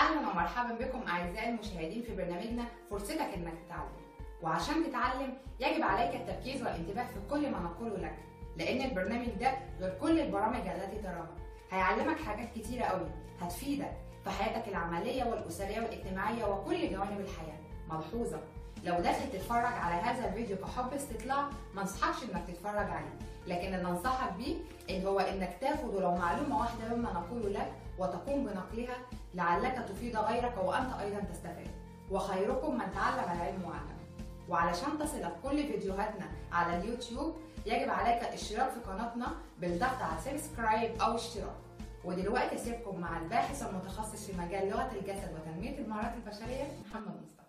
اهلا ومرحبا بكم اعزائي المشاهدين في برنامجنا فرصتك انك تتعلم وعشان تتعلم يجب عليك التركيز والانتباه في كل ما نقوله لك لان البرنامج ده غير كل البرامج التي تراها هيعلمك حاجات كتيره قوي هتفيدك في حياتك العمليه والاسريه والاجتماعيه وكل جوانب الحياه ملحوظه لو داخل تتفرج على هذا الفيديو كحب استطلاع ما انصحكش انك تتفرج عليه لكن اللي انصحك بيه ان هو انك تاخد ولو معلومه واحده مما نقوله لك وتقوم بنقلها لعلك تفيد غيرك وانت ايضا تستفاد وخيركم من تعلم العلم وعلم وعلشان تصلك كل فيديوهاتنا على اليوتيوب يجب عليك الاشتراك في قناتنا بالضغط على سبسكرايب او اشتراك ودلوقتي اسيبكم مع الباحث المتخصص في مجال لغه الجسد وتنميه المهارات البشريه محمد مصطفى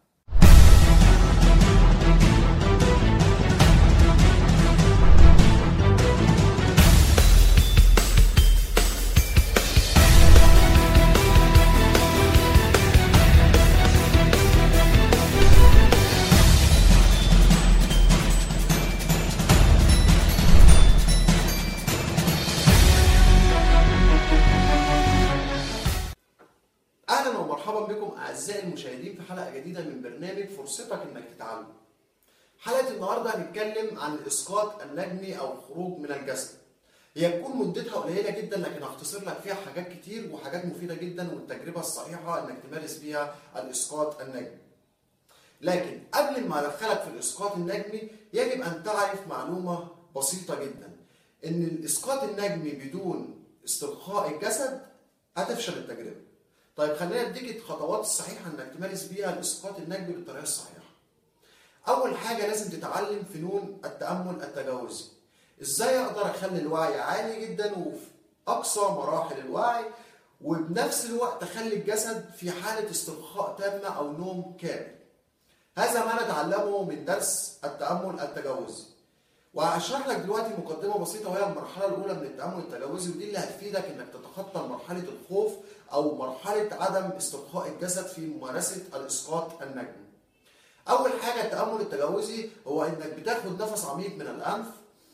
اهلا ومرحبا بكم اعزائي المشاهدين في حلقه جديده من برنامج فرصتك انك تتعلم. حلقه النهارده هنتكلم عن الاسقاط النجمي او الخروج من الجسد. هي تكون مدتها قليله جدا لكن هختصر لك فيها حاجات كتير وحاجات مفيده جدا والتجربه الصحيحه انك تمارس بيها الاسقاط النجمي. لكن قبل ما ادخلك في الاسقاط النجمي يجب ان تعرف معلومه بسيطه جدا ان الاسقاط النجمي بدون استرخاء الجسد هتفشل التجربه. طيب خلينا نديك الخطوات الصحيحه انك تمارس بيها الاسقاط النجمي بالطريقه الصحيحه. اول حاجه لازم تتعلم فنون التامل التجاوزي. ازاي اقدر اخلي الوعي عالي جدا وفي اقصى مراحل الوعي وبنفس الوقت اخلي الجسد في حاله استرخاء تامه او نوم كامل. هذا ما نتعلمه من درس التامل التجاوزي. وهشرح لك دلوقتي مقدمه بسيطه وهي المرحله الاولى من التامل التجاوزي ودي اللي هتفيدك انك تتخطى مرحله الخوف او مرحله عدم استرخاء الجسد في ممارسه الاسقاط النجمي. اول حاجه التامل التجاوزي هو انك بتاخد نفس عميق من الانف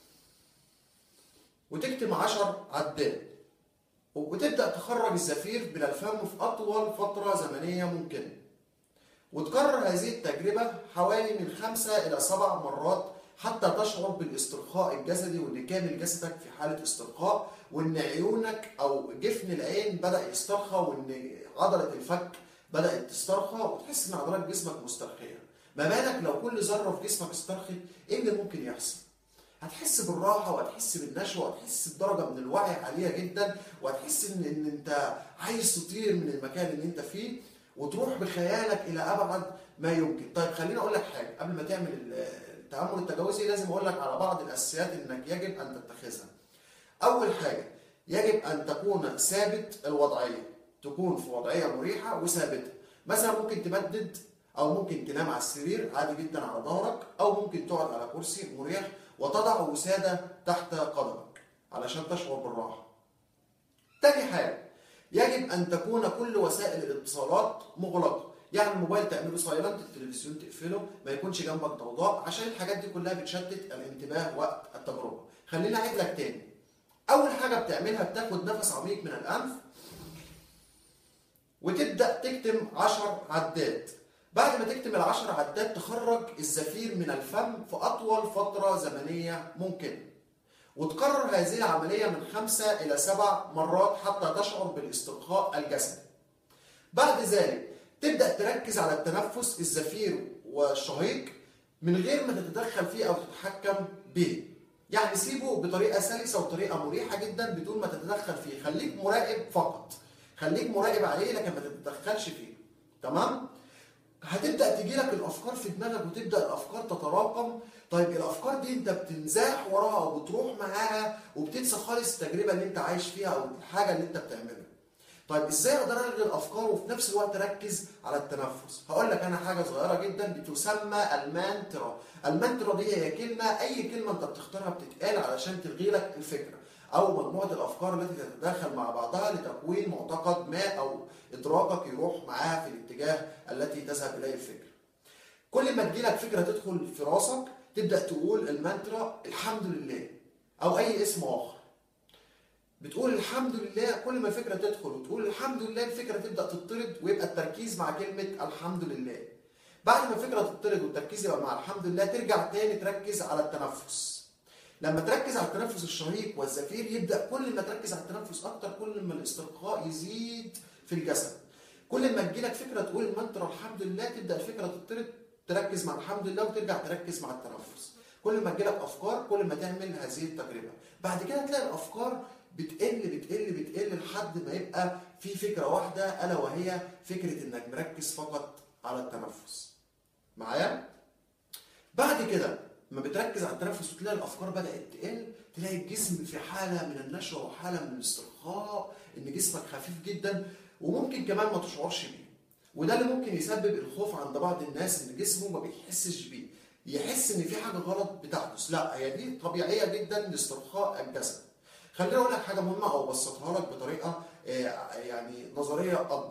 وتكتم 10 عدات وتبدا تخرج الزفير من الفم في اطول فتره زمنيه ممكنه. وتكرر هذه التجربه حوالي من خمسة الى سبع مرات حتى تشعر بالاسترخاء الجسدي وان كامل جسدك في حاله استرخاء وان عيونك او جفن العين بدا يسترخى وان عضله الفك بدات تسترخى وتحس ان عضلات جسمك مسترخيه ما بالك لو كل ذره في جسمك استرخت ايه اللي ممكن يحصل هتحس بالراحه وهتحس بالنشوه وهتحس بدرجه من الوعي عاليه جدا وهتحس ان ان انت عايز تطير من المكان اللي انت فيه وتروح بخيالك الى ابعد ما يمكن طيب خليني اقول لك حاجه قبل ما تعمل التامل التجاوزي لازم اقول لك على بعض الاساسيات انك يجب ان تتخذها. اول حاجه يجب ان تكون ثابت الوضعيه، تكون في وضعيه مريحه وثابته. مثلا ممكن تمدد او ممكن تنام على السرير عادي جدا على ظهرك او ممكن تقعد على كرسي مريح وتضع وساده تحت قدمك علشان تشعر بالراحه. تاني حاجه يجب ان تكون كل وسائل الاتصالات مغلقه. يعني الموبايل تعمله سايلنت التلفزيون تقفله ما يكونش جنبك ضوضاء عشان الحاجات دي كلها بتشتت الانتباه وقت التجربه خليني اعيد لك تاني اول حاجه بتعملها بتاخد نفس عميق من الانف وتبدا تكتم 10 عدات بعد ما تكتم العشر عدات تخرج الزفير من الفم في اطول فتره زمنيه ممكنه وتكرر هذه العمليه من خمسة الى سبع مرات حتى تشعر بالاسترخاء الجسدي بعد ذلك تبدا تركز على التنفس الزفير والشهيق من غير ما تتدخل فيه او تتحكم به يعني سيبه بطريقه سلسه وطريقه مريحه جدا بدون ما تتدخل فيه خليك مراقب فقط خليك مراقب عليه لكن ما تتدخلش فيه تمام هتبدا تجي لك الافكار في دماغك وتبدا الافكار تتراكم طيب الافكار دي انت بتنزاح وراها وبتروح معاها وبتنسى خالص التجربه اللي انت عايش فيها او الحاجه اللي انت بتعملها طيب ازاي اقدر الغي الافكار وفي نفس الوقت اركز على التنفس هقول لك انا حاجه صغيره جدا بتسمى المانترا المانترا دي هي كلمه اي كلمه انت بتختارها بتتقال علشان تلغي لك الفكره او مجموعه الافكار التي تتداخل مع بعضها لتكوين معتقد ما او ادراكك يروح معاها في الاتجاه التي تذهب اليه الفكره كل ما تجيلك فكره تدخل في راسك تبدا تقول المانترا الحمد لله او اي اسم اخر بتقول الحمد لله كل ما الفكره تدخل وتقول الحمد لله الفكره تبدا تطرد ويبقى التركيز مع كلمه الحمد لله بعد ما الفكره تطرد والتركيز يبقى مع الحمد لله ترجع تاني تركز على التنفس لما تركز على التنفس الشهيق والزفير يبدا كل ما تركز على التنفس اكتر كل ما الاسترخاء يزيد في الجسد كل ما تجيلك فكره تقول المنترا الحمد لله تبدا الفكره تطرد تركز مع الحمد لله وترجع تركز مع التنفس كل ما تجيلك افكار كل ما تعمل هذه التجربه بعد كده تلاقي الافكار بتقل بتقل بتقل لحد ما يبقى في فكره واحده الا وهي فكره انك مركز فقط على التنفس معايا بعد كده لما بتركز على التنفس وتلاقي الافكار بدات تقل تلاقي الجسم في حاله من النشوه وحاله من الاسترخاء ان جسمك خفيف جدا وممكن كمان ما تشعرش بيه وده اللي ممكن يسبب الخوف عند بعض الناس ان جسمه ما بيحسش بيه يحس ان في حاجه غلط بتحدث لا هي دي طبيعيه جدا لاسترخاء الجسد خليني اقول لك حاجه مهمه او ابسطها لك بطريقه آه، يعني نظريه اكبر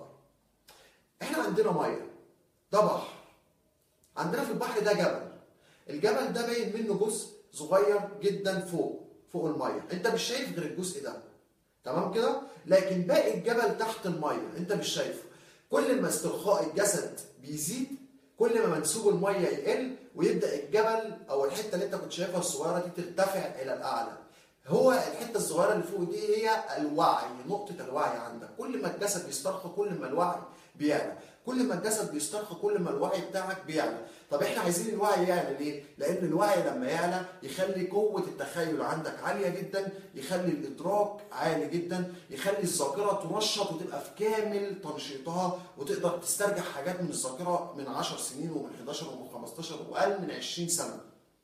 احنا عندنا ميه ده بحر عندنا في البحر ده جبل الجبل ده باين منه جزء صغير جدا فوق فوق الميه انت مش شايف غير الجزء ده تمام كده لكن باقي الجبل تحت الميه انت مش شايفه كل ما استرخاء الجسد بيزيد كل ما منسوب الميه يقل ويبدا الجبل او الحته اللي انت كنت شايفها الصغيره دي ترتفع الى الاعلى هو الحته الصغيره اللي فوق دي هي الوعي نقطه الوعي عندك كل ما الجسد بيسترخى كل ما الوعي بيعلى كل ما الجسد بيسترخى كل ما الوعي بتاعك بيعلى طب احنا عايزين الوعي يعلى ليه لان الوعي لما يعلى يخلي قوه التخيل عندك عاليه جدا يخلي الادراك عالي جدا يخلي الذاكره تنشط وتبقى في كامل تنشيطها وتقدر تسترجع حاجات من الذاكره من 10 سنين ومن 11 ومن 15 واقل من 20 سنه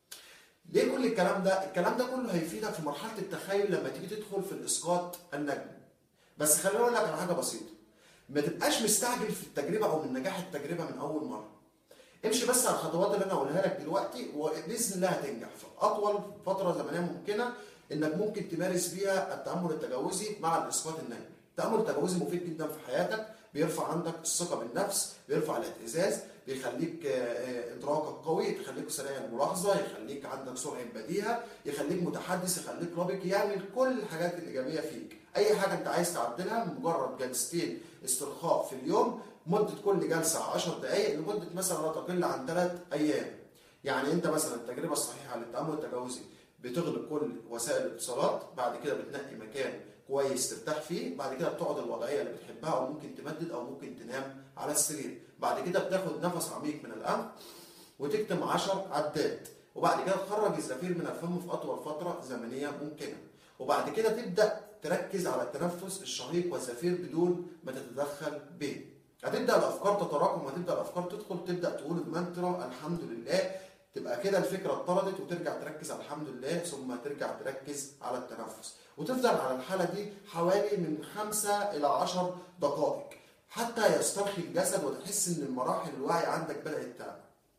ليه كل الكلام ده؟ الكلام ده كله هيفيدك في مرحله التخيل لما تيجي تدخل في الاسقاط النجمي. بس خليني اقول لك على حاجه بسيطه. ما تبقاش مستعجل في التجربه او من نجاح التجربه من اول مره. امشي بس على الخطوات اللي انا هقولها لك دلوقتي وباذن الله هتنجح في اطول فتره زمنيه ممكنه انك ممكن تمارس بيها التامل التجاوزي مع الاسقاط النجمي. التامل التجاوزي مفيد جدا في حياتك بيرفع عندك الثقه بالنفس بيرفع الاعتزاز بيخليك ادراكك قوي يخليك سريع الملاحظه يخليك عندك سرعه بديهه يخليك متحدث يخليك رابط يعمل كل الحاجات الايجابيه فيك اي حاجه انت عايز تعدلها مجرد جلستين استرخاء في اليوم مده كل جلسه 10 دقائق لمده مثلا لا تقل عن 3 ايام يعني انت مثلا التجربه الصحيحه للتامل التجاوزي بتغلق كل وسائل الاتصالات بعد كده بتنقي مكان كويس ترتاح فيه بعد كده بتقعد الوضعيه اللي بتحبها او ممكن تمدد او ممكن تنام على السرير بعد كده بتاخد نفس عميق من الانف وتكتم 10 عدات وبعد كده تخرج الزفير من الفم في اطول فتره زمنيه ممكنه وبعد كده تبدا تركز على التنفس الشهيق والزفير بدون ما تتدخل به هتبدا الافكار تتراكم وهتبدا الافكار تدخل تبدا تقول المانترا الحمد لله تبقى كده الفكره اتطردت وترجع تركز على الحمد لله ثم ترجع تركز على التنفس وتفضل على الحاله دي حوالي من خمسة الى عشر دقائق حتى يسترخي الجسد وتحس ان المراحل الوعي عندك بدات تعلى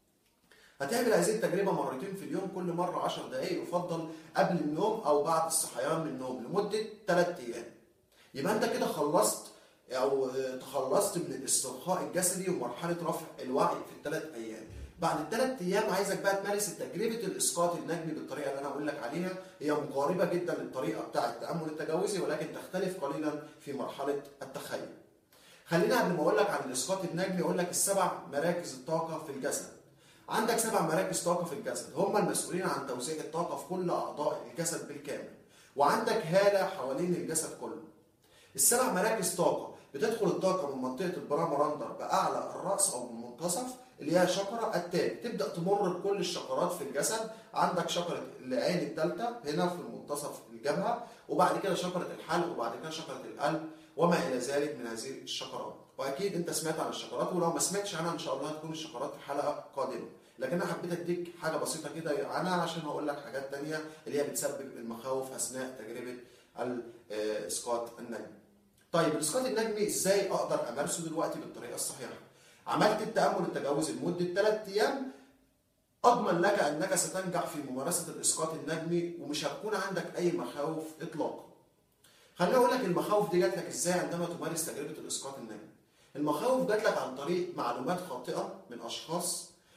هتعمل هذه التجربه مرتين في اليوم كل مره 10 دقائق يفضل قبل النوم او بعد الصحيان من النوم لمده 3 ايام يبقى انت كده خلصت او تخلصت من الاسترخاء الجسدي ومرحله رفع الوعي في الثلاث ايام بعد الثلاث ايام عايزك بقى تمارس تجربه الاسقاط النجمي بالطريقه اللي انا هقول لك عليها هي مقاربه جدا للطريقه بتاعه التامل التجاوزي ولكن تختلف قليلا في مرحله التخيل. خلينا قبل ما اقول لك عن الاسقاط النجمي اقول لك السبع مراكز الطاقه في الجسد. عندك سبع مراكز طاقه في الجسد هم المسؤولين عن توزيع الطاقه في كل اعضاء الجسد بالكامل. وعندك هاله حوالين الجسد كله. السبع مراكز طاقه بتدخل الطاقه من منطقه البرامراندر باعلى الراس او من المنتصف اللي هي شقرة التاج تبدأ تمر بكل الشقرات في الجسد عندك شقرة العين الثالثة هنا في منتصف الجبهة وبعد كده شقرة الحلق وبعد كده شقرة القلب وما إلى ذلك من هذه الشقرات وأكيد أنت سمعت عن الشقرات ولو ما سمعتش عنها إن شاء الله هتكون الشقرات في حلقة قادمة لكن أنا حبيت أديك حاجة بسيطة كده عنها عشان هقول لك حاجات تانية اللي هي بتسبب المخاوف أثناء تجربة الإسقاط النجمي طيب الإسقاط النجمي إزاي أقدر أمارسه دلوقتي بالطريقة الصحيحة عملت التأمل التجاوزي لمدة ثلاث أيام أضمن لك أنك ستنجح في ممارسة الإسقاط النجمي ومش هتكون عندك أي مخاوف إطلاقا. خليني أقول لك المخاوف دي جات لك إزاي عندما تمارس تجربة الإسقاط النجمي. المخاوف جات لك عن طريق معلومات خاطئة من أشخاص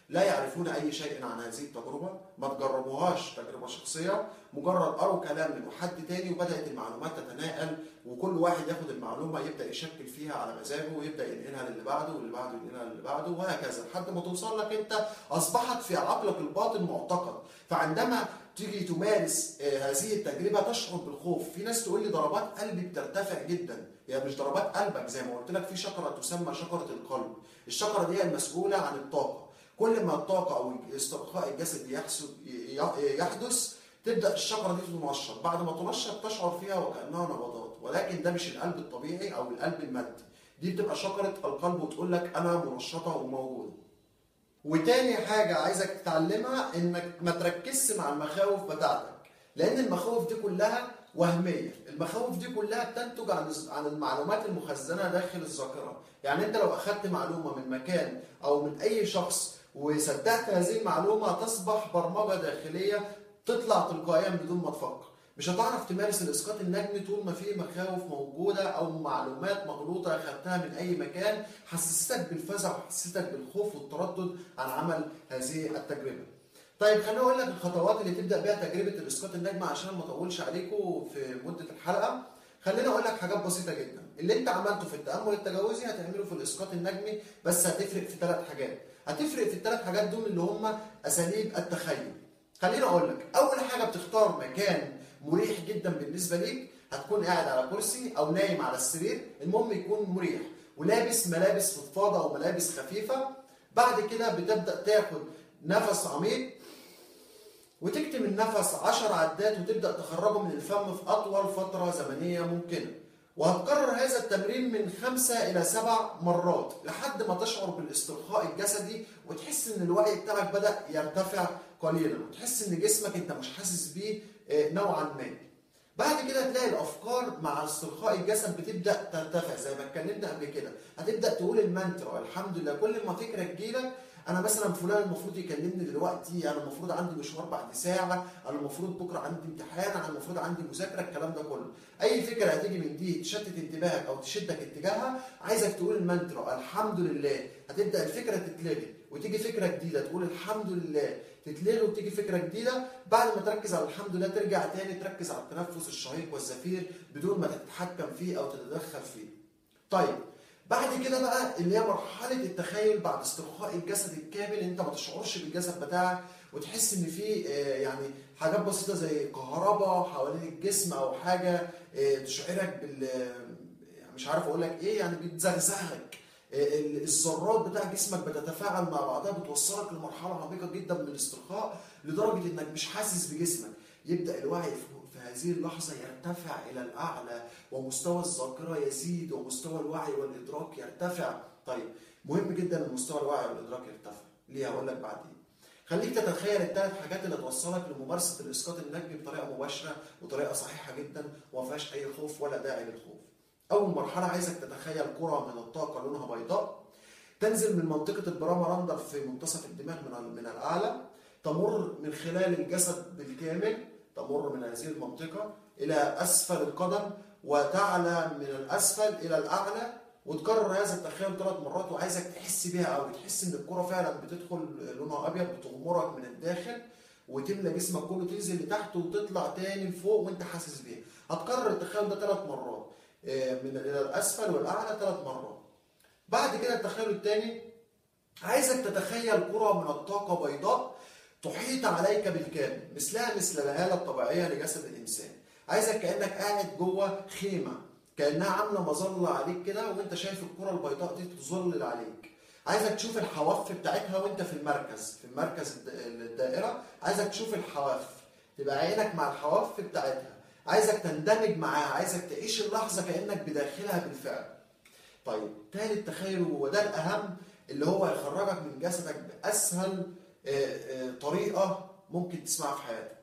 لا يعرفون اي شيء عن هذه التجربه ما تجربوهاش تجربه شخصيه مجرد قروا كلام من حد تاني وبدات المعلومات تتناقل وكل واحد ياخد المعلومه يبدا يشكل فيها على مزاجه ويبدا ينقلها للي بعده واللي بعده ينقلها للي بعده وهكذا لحد ما توصل لك انت اصبحت في عقلك الباطن معتقد فعندما تيجي تمارس آه، هذه التجربه تشعر بالخوف في ناس تقول لي ضربات قلبي بترتفع جدا هي يعني مش ضربات قلبك زي ما قلت لك في شجره تسمى شجره القلب الشجره دي هي المسؤوله عن الطاقه كل ما الطاقه او استرخاء الجسد يحسب- ي- يحدث تبدا الشجره دي تنشط بعد ما تنشط تشعر فيها وكانها نبضات ولكن ده مش القلب الطبيعي او القلب المادي دي بتبقى شجره القلب وتقول لك انا منشطه وموجوده وتاني حاجة عايزك تتعلمها انك ما تركزش مع المخاوف بتاعتك لان المخاوف دي كلها وهمية المخاوف دي كلها بتنتج عن عن المعلومات المخزنة داخل الذاكرة يعني انت لو اخدت معلومة من مكان او من اي شخص وصدقت هذه المعلومة تصبح برمجة داخلية تطلع تلقائيا بدون ما تفكر مش هتعرف تمارس الاسقاط النجمي طول ما في مخاوف موجوده او معلومات مغلوطه اخدتها من اي مكان حسستك بالفزع وحسستك بالخوف والتردد عن عمل هذه التجربه. طيب خليني اقول لك الخطوات اللي تبدا بيها تجربه الاسقاط النجمي عشان ما اطولش عليكم في مده الحلقه. خليني اقول لك حاجات بسيطه جدا، اللي انت عملته في التامل التجاوزي هتعمله في الاسقاط النجمي بس هتفرق في ثلاث حاجات. هتفرق في الثلاث حاجات دول اللي هم اساليب التخيل. خليني اقول لك اول حاجه بتختار مكان مريح جدا بالنسبه ليك هتكون قاعد على كرسي او نايم على السرير المهم يكون مريح ولابس ملابس فضفاضه او ملابس خفيفه بعد كده بتبدا تاخد نفس عميق وتكتم النفس 10 عدات وتبدا تخرجه من الفم في اطول فتره زمنيه ممكنه وهتكرر هذا التمرين من خمسة إلى سبع مرات لحد ما تشعر بالاسترخاء الجسدي وتحس إن الوعي بتاعك بدأ يرتفع قليلا وتحس إن جسمك أنت مش حاسس بيه آه، نوعا ما. بعد كده تلاقي الافكار مع استرخاء الجسد بتبدا ترتفع زي ما اتكلمنا قبل كده هتبدا تقول المانترا الحمد لله كل ما فكره تجيلك انا مثلا فلان المفروض يكلمني دلوقتي انا المفروض عندي مشوار بعد ساعه انا المفروض بكره عندي امتحان انا المفروض عندي مذاكره الكلام ده كله اي فكره هتيجي من دي تشتت انتباهك او تشدك اتجاهها عايزك تقول المانترا الحمد لله هتبدا الفكره تتلغي وتيجي فكره جديده تقول الحمد لله تتلغي وتيجي فكره جديده بعد ما تركز على الحمد لله ترجع تاني تركز على التنفس الشهيق والزفير بدون ما تتحكم فيه او تتدخل فيه. طيب بعد كده بقى اللي هي مرحله التخيل بعد استرخاء الجسد الكامل انت ما تشعرش بالجسد بتاعك وتحس ان في آه، يعني حاجات بسيطه زي كهرباء حوالين الجسم او حاجه آه، تشعرك بال يعني مش عارف اقول لك ايه يعني بتزغزغك آه، الذرات بتاع جسمك بتتفاعل مع بعضها بتوصلك لمرحله عميقه جدا من الاسترخاء لدرجه انك مش حاسس بجسمك يبدا الوعي في في هذه اللحظه يرتفع الى الاعلى ومستوى الذاكره يزيد ومستوى الوعي والادراك يرتفع طيب مهم جدا ان مستوى الوعي والادراك يرتفع ليه هقول لك بعدين خليك تتخيل الثلاث حاجات اللي توصلك لممارسه الاسقاط النجمي بطريقه مباشره وطريقه صحيحه جدا وما فيهاش اي خوف ولا داعي للخوف اول مرحله عايزك تتخيل كره من الطاقه لونها بيضاء تنزل من منطقه البرامراندر في منتصف الدماغ من من الاعلى تمر من خلال الجسد بالكامل تمر من هذه المنطقه الى اسفل القدم وتعلى من الاسفل الى الاعلى وتكرر هذا التخيل ثلاث مرات وعايزك تحس بيها قوي تحس ان الكره فعلا بتدخل لونها ابيض بتغمرك من الداخل وتملى جسمك كله تنزل لتحت وتطلع تاني لفوق وانت حاسس بيها هتكرر التخيل ده ثلاث مرات آه، من الى الاسفل والاعلى ثلاث مرات بعد كده التخيل الثاني عايزك تتخيل كره من الطاقه بيضاء تحيط عليك بالكامل مثلها مثل الهاله الطبيعيه لجسد الانسان عايزك كانك قاعد جوه خيمه كانها عامله مظله عليك كده وانت شايف الكره البيضاء دي تظلل عليك عايزك تشوف الحواف بتاعتها وانت في المركز في المركز الد- الدائره عايزك تشوف الحواف تبقى عينك مع الحواف بتاعتها عايزك تندمج معاها عايزك تعيش اللحظه كانك بداخلها بالفعل طيب تالت تخيل وده الاهم اللي هو يخرجك من جسدك باسهل آه، آه، طريقه ممكن تسمعها في حياتك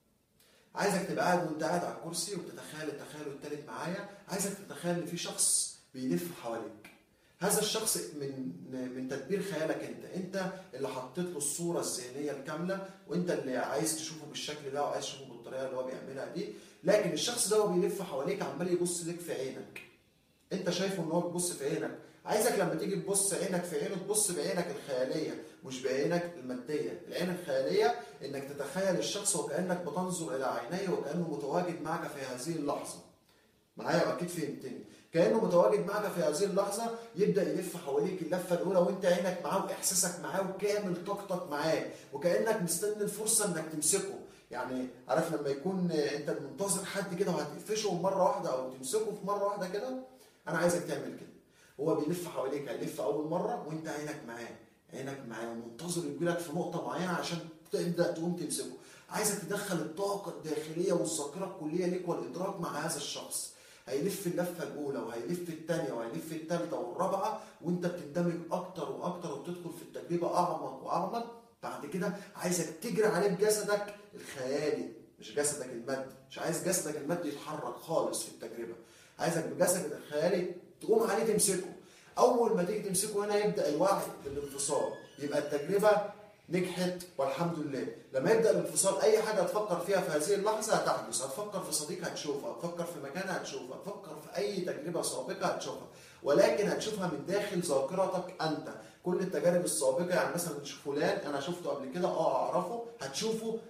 عايزك تبقى قاعد وانت قاعد على الكرسي وبتتخيل التخيل التالت معايا عايزك تتخيل ان في شخص بيلف حواليك هذا الشخص من من تدبير خيالك انت انت اللي حطيت له الصوره الذهنيه الكامله وانت اللي عايز تشوفه بالشكل ده وعايز تشوفه بالطريقه اللي هو بيعملها دي لكن الشخص ده هو بيلف حواليك عمال يبص لك في عينك انت شايفه ان هو بيبص في عينك عايزك لما تيجي تبص عينك في عينه تبص بعينك الخياليه مش بعينك الماديه العين الخياليه انك تتخيل الشخص وكانك بتنظر الى عينيه وكانه متواجد معك في هذه اللحظه معايا واكيد فهمتني كانه متواجد معك في هذه اللحظه يبدا يلف حواليك اللفه الاولى وانت عينك معاه واحساسك معاه وكامل طاقتك معاه وكانك مستني الفرصه انك تمسكه يعني عارف لما يكون انت منتظر حد كده وهتقفشه مره واحده او تمسكه في مره واحده كده انا عايزك تعمل كده هو بيلف حواليك هيلف اول مره وانت عينك معاه عينك معاه ومنتظر يجيلك في نقطه معينه عشان تبدا تقوم تمسكه عايزك تدخل الطاقه الداخليه والذاكره الكليه ليك والادراك مع هذا الشخص هيلف اللفه الاولى وهيلف الثانيه وهيلف الثالثه والرابعه وانت بتندمج اكتر واكتر وتدخل في التجربه اعمق واعمق بعد كده عايزك تجري عليه بجسدك الخيالي مش جسدك المادي مش عايز جسدك المادي يتحرك خالص في التجربه عايزك بجسدك الخيالي تقوم عليه تمسكه اول ما تيجي تمسكه هنا يبدا الوعي بالانفصال يبقى التجربه نجحت والحمد لله لما يبدا الانفصال اي حاجه هتفكر فيها في هذه اللحظه هتحدث هتفكر في صديق هتشوفها هتفكر في مكان هتشوفها هتفكر في اي تجربه سابقه هتشوفها ولكن هتشوفها من داخل ذاكرتك انت كل التجارب السابقه يعني مثلا مش فلان انا شفته قبل كده اه اعرفه هتشوفه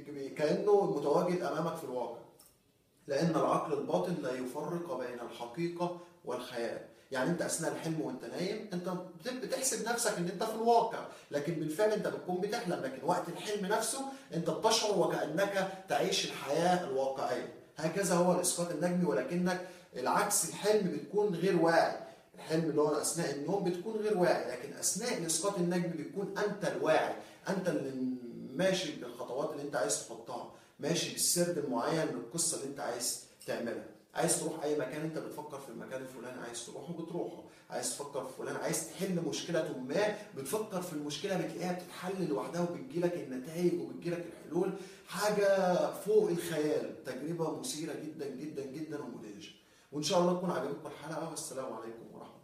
كانه متواجد امامك في الواقع لان العقل الباطن لا يفرق بين الحقيقه والخيال يعني انت اثناء الحلم وانت نايم انت بتحسب نفسك ان انت في الواقع لكن بالفعل انت بتكون بتحلم لكن وقت الحلم نفسه انت بتشعر وكانك تعيش الحياه الواقعيه هكذا هو الاسقاط النجمي ولكنك العكس الحلم بتكون غير واعي الحلم اللي هو اثناء النوم بتكون غير واعي لكن اثناء الاسقاط النجمي بتكون انت الواعي انت اللي ماشي بالخطوات اللي انت عايز تحطها ماشي بالسرد المعين للقصه اللي انت عايز تعملها عايز تروح اي مكان انت بتفكر في المكان الفلاني عايز تروحه بتروحه عايز تفكر في فلان عايز تحل مشكله ما بتفكر في المشكله بتلاقيها بتتحل لوحدها وبتجيلك النتائج وبتجيلك الحلول حاجه فوق الخيال تجربه مثيره جدا جدا جدا ومدهشه وان شاء الله تكون عجبتكم الحلقه والسلام عليكم ورحمه الله